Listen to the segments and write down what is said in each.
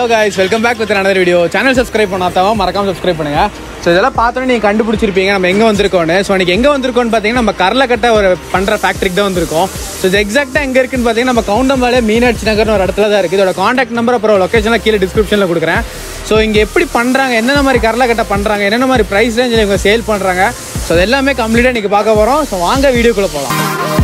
Hello guys welcome back with another video channel subscribe பண்ணாதவங்க மறக்காம subscribe பண்ணுங்க so இதெல்லாம் பார்த்தோன்னே நீங்கள் கண்டுபிடிச்சிருப்பீங்க நம்ம எங்கே வந்திருக்கோன்னு ஸோ இன்னைக்கு எங்கே வந்திருக்கோம்னு பார்த்தீங்கன்னா நம்ம கரலக்கட்டை ஒரு பண்ணுற ஃபேக்ட்ரிக்கு தான் வந்திருக்கோம் ஸோ இது எக்ஸாக்டாக எங்கே இருக்குன்னு பார்த்தீங்கன்னா நம்ம கவுண்டம்பாலே மீனாட்சி நகர்னு ஒரு இடத்துல தான் இருக்குது இதோட காண்டாக்ட் நம்பர் அப்புறம் லொக்கேஷன்லாம் கீழே டிஸ்கிரிப்ஷனில் கொடுக்குறேன் ஸோ இங்கே எப்படி பண்ணுறாங்க என்னென்ன மாதிரி கரலக்கட்டை பண்ணுறாங்க என்னென்ன மாதிரி ப்ரைஸ் ரேஞ்சில் இவங்க சேல் பண்ணுறாங்க ஸோ அது எல்லாமே கம்ப்ளீட்டாக இன்றைக்கி பார்க்க போகிறோம் ஸோ வாங்க வீடியோக்குள்ளே போகலாம்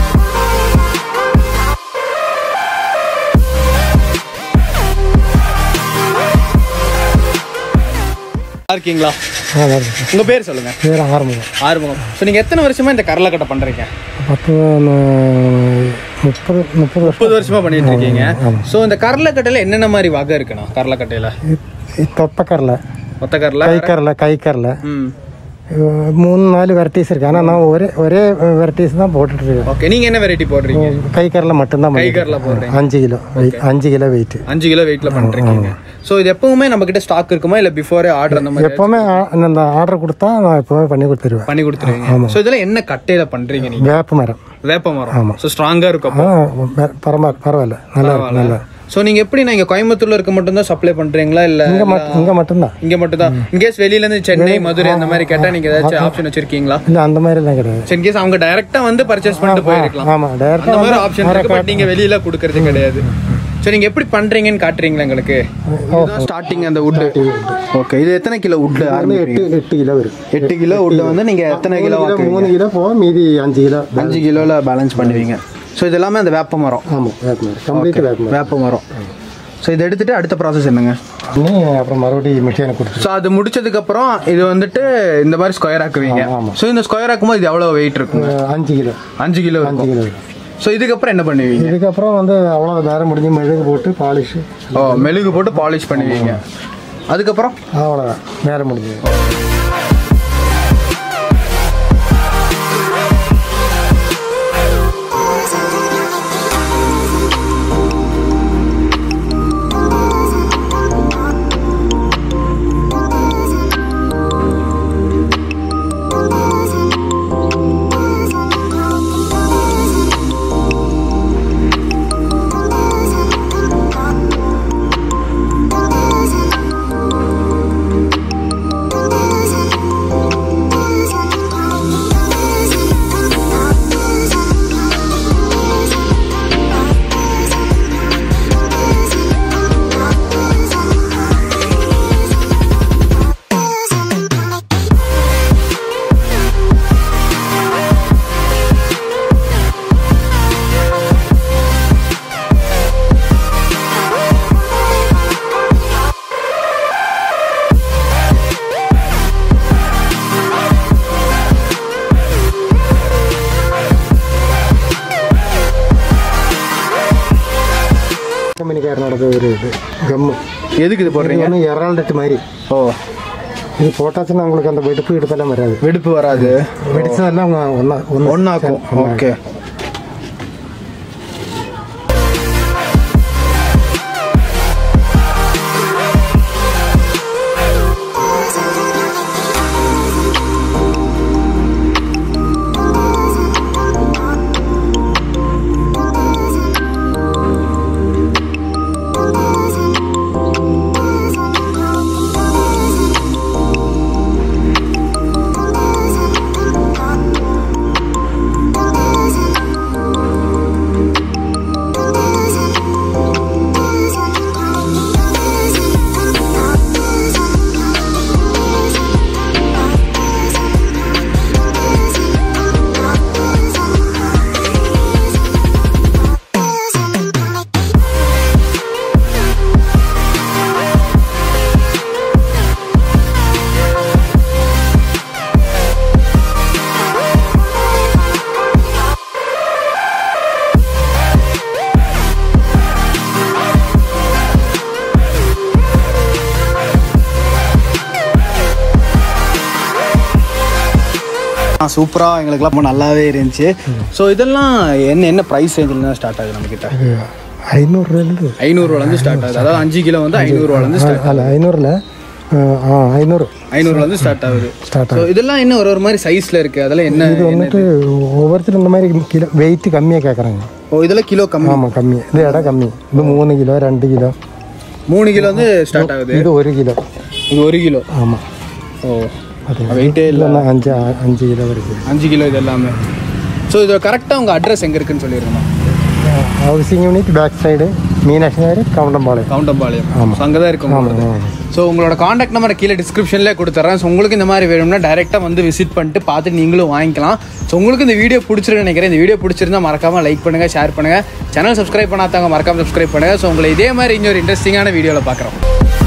நல்லா இருக்கீங்களா நல்லா இருக்கு உங்கள் பேர் சொல்லுங்கள் பேர் ஆரம்பம் ஆறுமுகம் ஸோ நீங்கள் எத்தனை வருஷமா இந்த கரலக்கட்டை பண்ணுறீங்க பத்து நான் முப்பது முப்பது வருஷம் முப்பது வருஷமா பண்ணிட்டு இருக்கீங்க ஸோ இந்த கரலக்கட்டையில் என்னென்ன மாதிரி வகை இருக்குண்ணா கரலக்கட்டையில் ഈ തൊപ്പക്കരല மொத்த கரலை കൈക്കരല കൈക്കരല ம் மூணு நாலு வெரைட்டிஸ் இருக்கு ஆனால் நான் ஒரே ஒரே வெரைட்டிஸ் தான் போட்டுட்டு இருக்கேன் ஓகே நீங்கள் என்ன வெரைட்டி போடுறீங்க கைக்கரல மட்டும்தான் கை பண்ணிட்டு கரலை போடுறீங்க இருக்கேன். அஞ்சு கிலோ weight- அஞ்சு கிலோ வெயிட் அஞ்சு கிலோ வெயிட்ல பண்ணிருக்கீங்க ஸோ இது எப்பவுமே நம்ம கிட்ட ஸ்டாக் இருக்குமா இல்லை பிஃபோரே ஆர்டர் அந்த மாதிரி எப்போவுமே ஆ- அந்த ஆர்டர் கொடுத்தா நான் எப்போவுமே பண்ணி கொடுத்துருவேன் பண்ணி கொடுத்துருவீங்க ஸோ இதெல்லாம் என்ன கட்டையில பண்றீங்க நீங்க வேப்ப மரம் வேப்ப மரம் ஸோ ஸ்ட்ராங்கா இருக்கும் அப்போ ஆ பரவாயில்ல பரவாயில்ல நல்லா இருக்கு நல்லா ஸோ நீங்க எப்படி நான் இங்க கோயம்புத்தூர்ல இருக்க மட்டும் தான் சப்ளை பண்றீங்களா இல்ல இங்கே மட்டும் இங்கே மட்டும்தான் இங்க மட்டும் தான் இன்கேஸ் வெளியில இருந்து சென்னை மதுரை அந்த மாதிரி கேட்டா நீங்க ஏதாச்சும் ஆப்ஷன் வச்சிருக்கீங்களா இல்லை அந்த மாதிரிலாம் கிடையாது இன்கேஸ் அவங்க டைரக்டா வந்து பர்ச்சேஸ் பண்ணிட்டு போயிருக்கலாம் ஆமாம் டேரக்டாக அந்த மாதிரி ஆப்ஷன் இருக்கு பட் நீங்க வெளியில கொடுக்கறது கிடையாது சோ நீங்க எப்படி பண்றீங்கன்னு காட்டுறீங்களா எங்களுக்கு இதுதான் ஸ்டார்டிங் அந்த வுட் ஓகே இது எத்தனை கிலோ வுட் எட்டு எட்டு கிலோ வரும் எட்டு கிலோ வுட் வந்து நீங்க எத்தனை கிலோ மூணு கிலோ போக மீதி அஞ்சு கிலோ அஞ்சு கிலோல பேலன்ஸ் பண்ணுவீங்க ஸோ இது எல்லாமே அந்த வேப்ப மரம் ஆமாம் வேப்ப மரம் கம்ப்ளீட் வேப்ப மரம் வேப்ப மரம் ஸோ இதை எடுத்துட்டு அடுத்த ப்ராசஸ் என்னங்க பண்ணி அப்புறம் மறுபடியும் மிஷினை கொடுத்துட்டு ஸோ அது முடிச்சதுக்கு அப்புறம் இது வந்துட்டு இந்த மாதிரி ஸ்கொயர் ஆக்குவீங்க ஆமா. ஸோ இந்த ஸ்கொயர் ஆக்கும்போது இது எவ்வளோ வெயிட் இருக்குங்க அஹ் அஞ்சு கிலோ அஞ்சு கிலோ அஞ்சு இருக்கும் கிலோ வரும். ஸோ இதுக்கப்புறம் என்ன பண்ணுவீங்க இதுக்கப்புறம் வந்து அவ்வளோ நேரம் முடிஞ்சு மெழுகு போட்டு பாலிஷ் ஓ மெழுகு போட்டு பாலிஷ் பண்ணுவீங்க அதுக்கப்புறம் அவ்வளோதான் நேரம் முடிஞ்சு கம்பெனிக்காரனோட ஒரு இது கம்மு எதுக்கு இது இது போடுறீங்க ஒன்று எரால்டட் மாதிரி ஓ இது போட்டாச்சுன்னா உங்களுக்கு அந்த வெடுப்பு இடுப்பெல்லாம் வராது வெடுப்பு வராது வெடிச்சதெல்லாம் ஒன்றா ஒன்று ஒன்னாக்கும் ஓகே சூப்பராக எங்களுக்குலாம் ரொம்ப நல்லாவே இருந்துச்சு ஸோ இதெல்லாம் என்ன என்ன ப்ரைஸ் ரேஞ்சில் ஸ்டார்ட் ஆகுது நம்மக்கிட்ட ஐநூறுரூவாலேருந்து ஐநூறுரூவாலேருந்து ஸ்டார்ட் ஆகுது அதாவது அஞ்சு கிலோ வந்து ஐநூறுரூவாலேருந்து ஸ்டார்ட் அல்ல ஐநூறில் ஆ ஐநூறு ஐநூறுலேருந்து ஸ்டார்ட் ஆகுது ஸ்டார்ட் ஸோ இதெல்லாம் என்ன ஒரு ஒரு மாதிரி சைஸில் இருக்குது அதெல்லாம் என்ன இது வந்துட்டு ஒவ்வொருத்தரும் இந்த மாதிரி கிலோ வெயிட் கம்மியாக கேட்குறாங்க ஓ இதெல்லாம் கிலோ கம்மி ஆமாம் கம்மி இது இடம் கம்மி இது மூணு கிலோ ரெண்டு கிலோ மூணு கிலோ வந்து ஸ்டார்ட் ஆகுது இது ஒரு கிலோ இது ஒரு கிலோ ஆமாம் ஓ அது வெயிட்டே இல்லை இல்லைன்னா அஞ்சு அஞ்சு கிலோ வரைக்கும் அஞ்சு கிலோ இது எல்லாமே ஸோ இது கரெக்டாக உங்கள் அட்ரஸ் எங்கே இருக்குன்னு சொல்லிடுங்கண்ணா housing unit back side Meenakshi Nagar Goundampalayam Goundampalayam ஆமா. ஸோ அங்கே தான் இருக்கும் ஆமாம் ஆமாம் ஸோ உங்களோட காண்டாக்ட் நம்பரை கீழே டிஸ்கிரிப்ஷனில் கொடுத்துட்றேன் ஸோ உங்களுக்கு இந்த மாதிரி வேணும்னா டேரெக்டாக வந்து விசிட் பண்ணிட்டு பார்த்துட்டு நீங்களும் வாங்கிக்கலாம் ஸோ உங்களுக்கு இந்த வீடியோ பிடிச்சிருன்னு நினைக்கிறேன் இந்த வீடியோ பிடிச்சிருந்தா மறக்காம லைக் பண்ணுங்கள் ஷேர் பண்ணுங்கள் சேனல் சப்ஸ்கிரைப் பண்ணாதவங்க மறக்காம சப்ஸ்கிரைப் பண்ணுங்கள் ஸோ உங்களை இதே மாதிரி இன்னொரு இன்ட்ரெஸ்டிங்கான வீடியோவில் பார்க்குறோம்